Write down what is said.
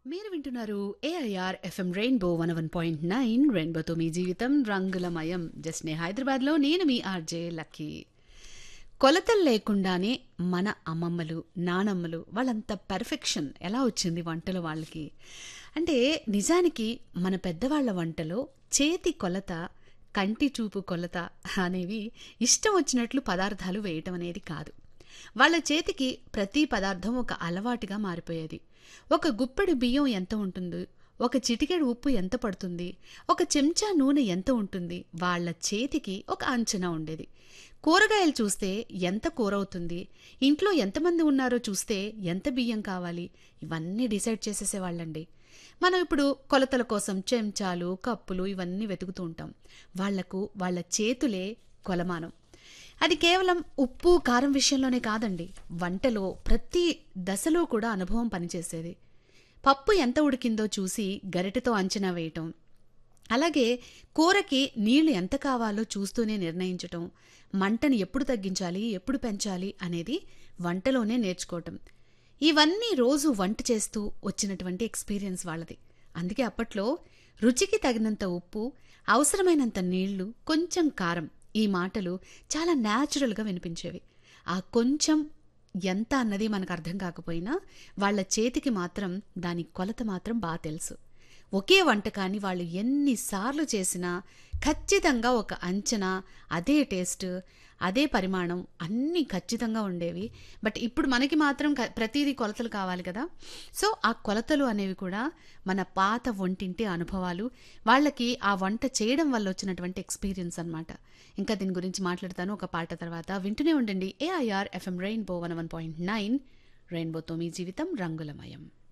మీరు వింటున్నారు AIR FM rainbow one one point nine రెయిన్బోతో మీ జీవితం రంగులమయం జస్ట్ నే హైదరాబాద్లో నేను మీ ఆర్జే లక్కీ కొలతలు లేకుండానే మన అమ్మమ్మలు నానమ్మలు వాళ్ళంత పెర్ఫెక్షన్ ఎలా వచ్చింది వంటలు వాళ్ళకి అంటే నిజానికి మన పెద్దవాళ్ళ వంటలో చేతి కొలత కంటి చూపు కొలత అనేవి ఇష్టం వచ్చినట్లు పదార్థాలు వేయటం అనేది కాదు వాళ్ళ చేతికి ప్రతి పదార్థం ఒక అలవాటుగా మారిపోయేది ఒక గుప్పెడు బియ్యం ఎంత ఉంటుంది ఒక చిటికెడు ఉప్పు ఎంత పడుతుంది ఒక చెంచా నూనె ఎంత ఉంటుంది వాళ్ళ చేతికి ఒక అంచనా ఉండేది కూరగాయలు చూస్తే ఎంత కూర అవుతుంది ఇంట్లో ఎంతమంది ఉన్నారో చూస్తే ఎంత బియ్యం కావాలి ఇవన్నీ డిసైడ్ చేసేసేవాళ్ళండి మనం ఇప్పుడు కొలతల కోసం చెంచాలు కప్పులు ఇవన్నీ వెతుకుతూ ఉంటాం వాళ్లకు వాళ్ళ చేతులే కొలమానం అది కేవలం ఉప్పు కారం విషయంలోనే కాదండి వంటలో ప్రతి దశలో కూడా అనుభవం పనిచేసేది పప్పు ఎంత ఉడికిందో చూసి గరిటెతో అంచనా వేయటం అలాగే కూరకి నీళ్లు ఎంత కావాలో చూస్తూనే నిర్ణయించటం మంటని ఎప్పుడు తగ్గించాలి ఎప్పుడు పెంచాలి అనేది వంటలోనే నేర్చుకోవటం ఇవన్నీ రోజు వంట చేస్తూ వచ్చినటువంటి ఎక్స్పీరియన్స్ వాళ్ళది అందుకే అప్పట్లో రుచికి తగినంత ఉప్పు అవసరమైనంత నీళ్లు కొంచెం కారం ఈ మాటలు చాలా న్యాచురల్గా వినిపించేవి ఆ కొంచెం ఎంత అన్నది మనకు అర్థం కాకపోయినా వాళ్ళ చేతికి మాత్రం దాని కొలత మాత్రం బాగా తెలుసు ఒకే వంటకాన్ని వాళ్ళు ఎన్నిసార్లు చేసినా ఖచ్చితంగా ఒక అంచనా అదే టేస్ట్ అదే పరిమాణం అన్నీ ఖచ్చితంగా ఉండేవి బట్ ఇప్పుడు మనకి మాత్రం క- ప్రతిదీ కొలతలు కావాలి కదా సో ఆ కొలతలు అనేవి కూడా మన పాత వంటింటి అనుభవాలు వాళ్ళకి ఆ వంట చేయడం వల్ల వచ్చినటువంటి ఎక్స్పీరియన్స్ అన్నమాట ఇంకా దీని గురించి మాట్లాడతాను ఒక పాట తర్వాత వింటూనే ఉండండి AIR FM rainbow one one point nine రెయిన్బోతో మీ జీవితం రంగులమయం